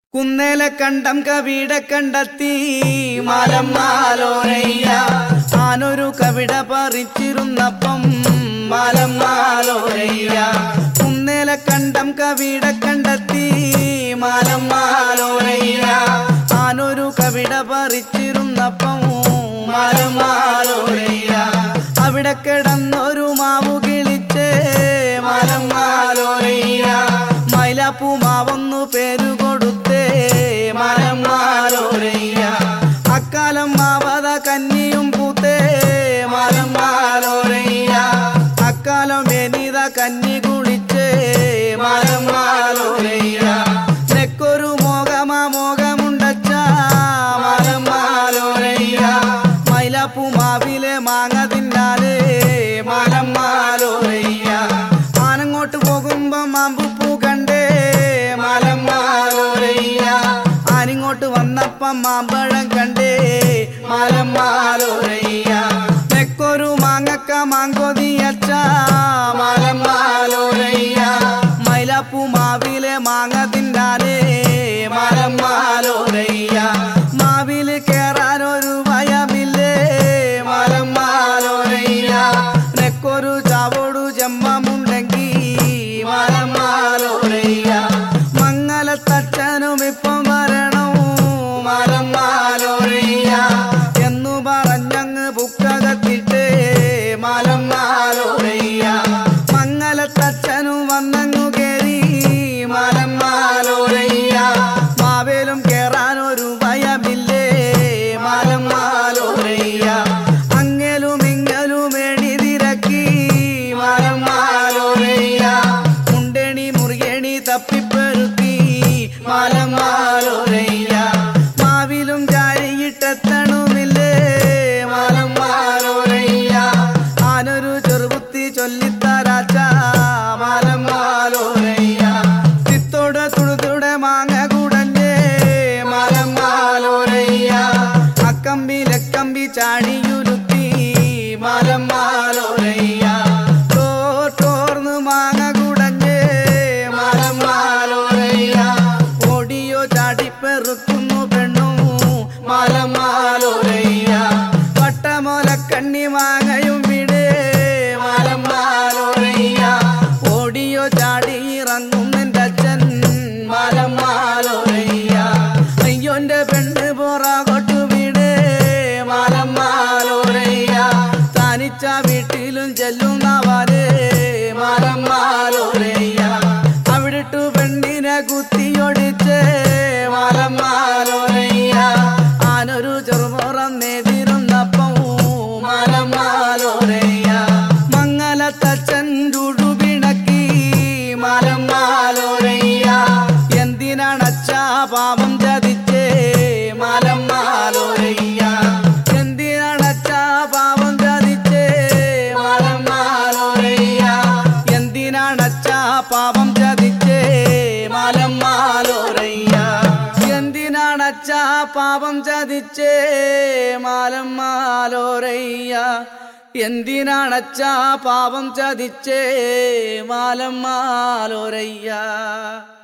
കുന്നേല കണ്ടം കവിട കണ്ടെത്തി മാലം മാലോരയ്യ ആനൊരു കവിട പറിച്ചിരുന്നപ്പം മാലം മാലോരയ്യ കുന്നേല കണ്ടം കവിട കണ്ടെത്തി മാലം മാലോരയ്യ ആനൊരു കവിട പറിച്ചിരുന്നപ്പം മാലം മാലോരയ്യ അവിടെ കിടന്നൊരു മാവു കിളിച്ചേ മാലം മാലോരയ്യ മൈലാപ്പൂ മാവൊന്നു പേരു കൊടുത്തേ മരം മാലോരയ്യ അക്കാലം മാവത കന്നിയും പൂത്തേ മരം മാലോരയ്യ അക്കാലം എനിത കന്നി കുളിച്ചേ മരം മാലോരയ്യ തെക്കൊരു മോകമാ മോകമുണ്ടച്ച മരം മാലോരയ്യ മൈലാപ്പൂ മാവിലെ മാങ്ങ തിന്നാലേ മരം മാലോരയ്യ ആനങ്ങോട്ട് പോകുമ്പോ മാമ്പുപ്പൂ കണ്ടേ മലം മാലോരയ്യ ആനിങ്ങോട്ട് വന്നപ്പം മാമ്പഴം കണ്ടേ മലം മാലോരയ്യ തെക്കൊരു മാങ്ങക്ക മാങ്കൊതിയച്ച മലം മാലോരയ്യ മൈലാപ്പൂ മാവിലെ മാങ്ങ തിന്നാലേ മലം മാലോരയ്യ മാവില് കേറാനൊരു ഭയമില്ലേ മലം മാലോരയ്യ തെക്കൊരു ചാവോടു ജമ്മമുണ്ടെങ്കി മലം മാലോരയ്യ മംഗലത്തച്ഛനും ഇപ്പം വരണം മലം മാലോരയ്യ എന്നു പറഞ്ഞങ്ങ് ബുക്കകത്തിട്ടേ മലം മാലോരയ്യ മംഗലത്തച്ഛനും വന്നങ്ങു കേറി മലം മാലോരയ്യ മാവേലും കേറാനൊരു ഭയമില്ലേ മലം മാലോരയ്യ അങ്ങലും ഇങ്ങലും എണി തിരക്കി മലം മാലോരയ്യ മുണ്ടണി മുറിയണി തപ്പിപ്പെറുക്കി മലം മാലോരയ്യ മാവിലും ചാരിയിട്ടെത്തണമില്ലേ മലം മാലോരയ്യ ആനൊരു ചെറുകുത്തി ചൊല്ലിത്തരാച്ച മലം മാലോരയ്യ തിത്തോടെ തുടുത്തുടെ മാങ്ങ കുടഞ്ഞേ മലം മാലോരയ്യ അക്കമ്പി ലക്കമ്പി ചാടിയുരുത്തി മലം മാലോരയ്യ തോർന്ന് മാങ്ങ കുടഞ്ഞേ മലം മാലോരയ്യ ഓടിയോ ചാടിപ്പെറുക്കുന്നു പെണ്ണു മലം മാലോരയ്യ വട്ടമോലക്കണ്ണി മാങ്ങയും വിടേ മലം മാലോരയ്യ ഓടിയോ ചാടി ഇറങ്ങും നിന്റെ അച്ഛൻ മലം മാലോരയ്യ അയ്യോന്റെ പെണ്ണ് പുറകോട്ടു വിടേ മലം മാലോരയ്യ തനിച്ച വീട്ടിലും ചെല്ലുന്നവരെ മലം മാലോരയ്യ അവിടിട്ടു പെണ്ണിനെ കുത്തിയൊടിച്ചേ മലം മാലോരയ്യ ആനൊരു ചെറുപുറം നേതിരുന്നപ്പം മലം മാലോരയ്യ മംഗലത്തച്ഛൻ ചുടുപിണക്കി മലം മാലോരയ്യ എന്തിനാണച്ചാ പാപം ചതിച്ചേ മലം മാലോരയ്യ എന്തിനാണച്ചാ പാപം ചതിച്ചേ മലം മാലോരയ്യ എന്തിനാണച്ചാ പാപം ചതിച്ചേ മലം മാലോരയ്യ എന്തിനാണച്ചാ പാപം ചതിച്ചേ മാലം മാലോരയ്യ എന്തിനാണച്ചാ പാപം ചതിച്ചേ മാലം മാലോരയ്യ